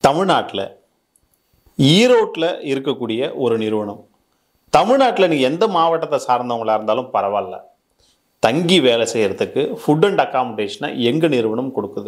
தமிழ்நாட்டில் ஈரோட்டில் இருக்கக்கூடிய ஒரு நிறுவனம் தமிழ்நாட்டில் நீ எந்த மாவட்டத்தை சார்ந்தவங்களா இருந்தாலும் பரவாயில்ல தங்கி வேலை செய்கிறதுக்கு ஃபுட் அண்ட் அக்காமடேஷனை எங்கள் நிறுவனம் கொடுக்குது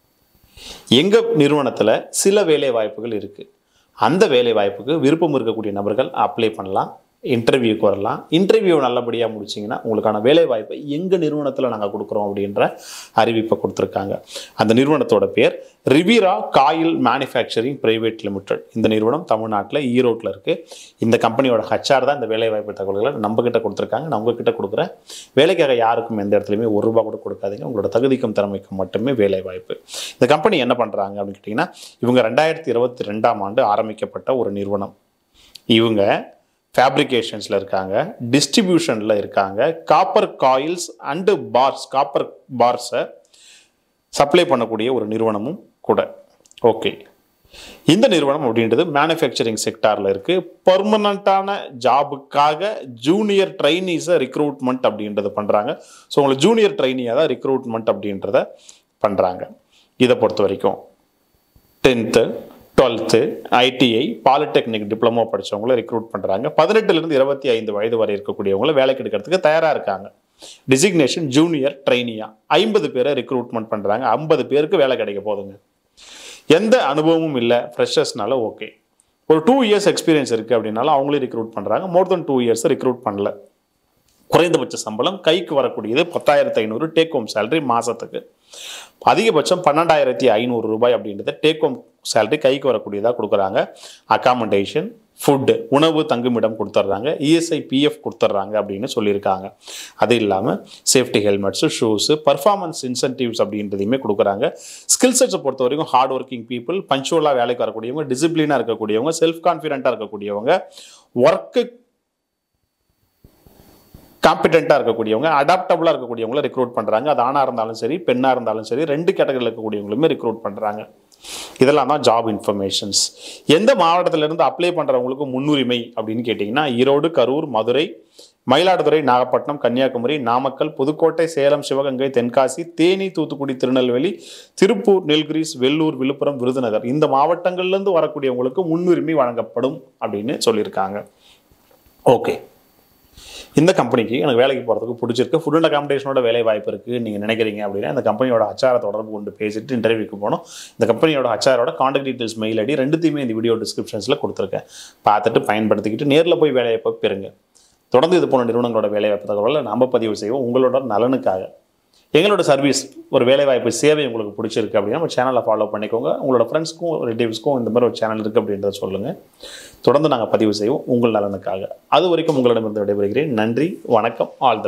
எங்கள் நிறுவனத்தில் சில வேலை வாய்ப்புகள் இருக்குது அந்த வேலை வாய்ப்புக்கு விருப்பம் இருக்கக்கூடிய நபர்கள் அப்ளை பண்ணலாம் இன்டர்வியூக்கு வரலாம் இன்டர்வியூ நல்லபடியாக முடிச்சிங்கன்னா உங்களுக்கான வேலை வாய்ப்பை எங்கள் நிறுவனத்தில் நாங்கள் கொடுக்குறோம் அப்படின்ற அறிவிப்பை கொடுத்துருக்காங்க அந்த நிறுவனத்தோட பேர் Rivira coil manufacturing private limited இந்த நிறுவனம் தமிழ்நாட்டில் ஈரோட்டில் இருக்குது இந்த கம்பெனியோட ஹச்ஆர் தான் இந்த வேலை வாய்ப்பு தகவல்களை நம்மக்கிட்ட கொடுத்துருக்காங்க நான் உங்ககிட்ட கொடுக்குறேன் வேலைக்காக யாருக்கும் எந்த இடத்துலையுமே ஒரு ரூபா கூட கொடுக்காதீங்க உங்களோட தகுதிக்கும் திறமைக்கும் மட்டுமே வேலை வாய்ப்பு இந்த கம்பெனி என்ன பண்ணுறாங்க அப்படின்னு கேட்டிங்கன்னா இவங்க ரெண்டாயிரத்தி இருபத்தி ரெண்டாம் ஆண்டு ஆரம்பிக்கப்பட்ட ஒரு நிறுவனம் இவங்க ஃபேப்ரிகேஷன்ஸில் இருக்காங்க டிஸ்ட்ரிபியூஷனில் இருக்காங்க copper coils and bars copper பார்ஸை சப்ளை பண்ணக்கூடிய ஒரு நிறுவனமும் கூட ஓகே இந்த நிறுவனம் அப்படின்றது மேனுஃபேக்சரிங் செக்டாரில் இருக்குது பர்மனண்ட்டான ஜாபுக்காக ஜூனியர் ட்ரைனீஸை ரிக்ரூட்மெண்ட் அப்படின்றத பண்ணுறாங்க ஸோ உங்களை ஜூனியர் ட்ரைனியாக தான் ரிக்ரூட்மெண்ட் அப்படின்றத பண்ணுறாங்க இதை பொறுத்த வரைக்கும் tenth twelfth ITI polytechnic diploma படித்தவங்கள ரெக்ரூட் பண்ணுறாங்க பதினெட்டுலேருந்து இருபத்தி ஐந்து வயது வரை இருக்கக்கூடியவங்கள வேலைக்கு எடுக்கிறதுக்கு தயாராக இருக்காங்க டிசிக்னேஷன் ஜூனியர் ட்ரைனியா ஐம்பது பேரை ரெக்ரூட்மெண்ட் பண்ணுறாங்க ஐம்பது பேருக்கு வேலை கிடைக்க போதுங்க எந்த அனுபவமும் இல்லை ஃப்ரெஷர்ஸ்னால ஓகே ஒரு டூ இயர்ஸ் எக்ஸ்பீரியன்ஸ் இருக்குது அப்படின்னாலும் அவங்களே ரெக்ரூட் பண்ணுறாங்க more then two years recruit பண்ணல குறைந்தபட்ச சம்பளம் கைக்கு வரக்கூடியது பத்தாயிரத்து ஐநூறு டேக் ஹோம் சேலரி மாதத்துக்கு அதிகபட்சம் பன்னெண்டாயிரத்தி ஐநூறு ரூபாய் அப்படின்றத டேக் ஹோம் சேலரி கைக்கு வரக்கூடியதாக கொடுக்குறாங்க அகாமடேஷன் ஃபுட்டு உணவு தங்குமிடம் கொடுத்துட்றாங்க இஎஸ்ஐ பிஎஃப் கொடுத்துட்றாங்க அப்படின்னு சொல்லியிருக்காங்க அது இல்லாமல் safety helmets shoes performance incentives அப்படின்றதையுமே கொடுக்குறாங்க ஸ்கில் செட்ஸை பொறுத்த வரைக்கும் ஹார்ட் ஒர்க்கிங் பீப்புள் பஞ்சுவலாக வேலைக்கு வரக்கூடியவங்க டிசிப்ளினாக இருக்கக்கூடியவங்க செல்ஃப் கான்ஃபிடென்ட்டாக இருக்கக்கூடியவங்க ஒர்க்கு காம்பிடென்ட்டாக இருக்கக்கூடியவங்க அடாப்டபுளாக இருக்கக்கூடியவங்கள ரெக்ரூட் பண்ணுறாங்க அது ஆணாக இருந்தாலும் சரி பெண்ணாக இருந்தாலும் சரி ரெண்டு கேட்டகரியில் இருக்கக்கூடியவங்களுமே ரெக்ரூட் பண்ணுறாங்க இதெல்லாம் தான் ஜாப் இன்ஃபர்மேஷன்ஸ் எந்த மாவட்டத்திலிருந்து அப்ளை பண்ணுறவங்களுக்கு முன்னுரிமை அப்படின்னு கேட்டிங்கன்னா ஈரோடு கரூர் மதுரை மயிலாடுதுறை நாகப்பட்டினம் கன்னியாகுமரி நாமக்கல் புதுக்கோட்டை சேலம் சிவகங்கை தென்காசி தேனி தூத்துக்குடி திருநெல்வேலி திருப்பூர் நீலகிரிஸ் வெள்ளூர் விழுப்புரம் விருதுநகர் இந்த மாவட்டங்கள்லேருந்து வரக்கூடியவங்களுக்கு முன்னுரிமை வழங்கப்படும் அப்படின்னு சொல்லியிருக்காங்க ஓகே இந்த கம்பெனிக்கு எனக்கு வேலைக்கு போகிறதுக்கு பிடிச்சிருக்கு ஃபுட் அண்ட் அகாமடேஷனோட வேலை வாய்ப்பு இருக்குது நீங்கள் நினைக்கிறீங்க அப்படின்னா இந்த கம்பெனியோட அச்சாரை தொடர்பு கொண்டு பேசிட்டு இன்டர்வியூக்கு போகணும் இந்த கம்பெனியோட அச்சாரோட காண்டாக்ட் டீட்டெயில்ஸ் மெயில் ஐடி ரெண்டுத்தையுமே இந்த வீடியோ டிஸ்கிரிப்ஷன்ஸில் கொடுத்துருக்கேன் பார்த்துட்டு பயன்படுத்திக்கிட்டு நேரில் போய் வேலையை போய் பெறுங்க தொடர்ந்து இது போன நிறுவனங்களோட வேலைவாய்ப்பு தகவலை நம்ம பதிவு செய்வோம் உங்களோட நலனுக்காக எங்களோட சர்வீஸ் ஒரு வேலைவாய்ப்பு சேவை உங்களுக்கு பிடிச்சிருக்கு அப்படின்னா நம்ம சேனலை ஃபாலோ பண்ணிக்கோங்க உங்களோட ஃப்ரெண்ட்ஸ்க்கும் ரிலேட்டிவ்ஸ்க்கும் இந்த மாதிரி ஒரு சேனல் இருக்குது அப்படின்றத சொல்லுங்கள் தொடர்ந்து நாங்கள் பதிவு செய்வோம் உங்கள் நலனுக்காக அது வரைக்கும் உங்களிடமிருந்து விடைபெறுகிறேன் நன்றி வணக்கம் ஆல் த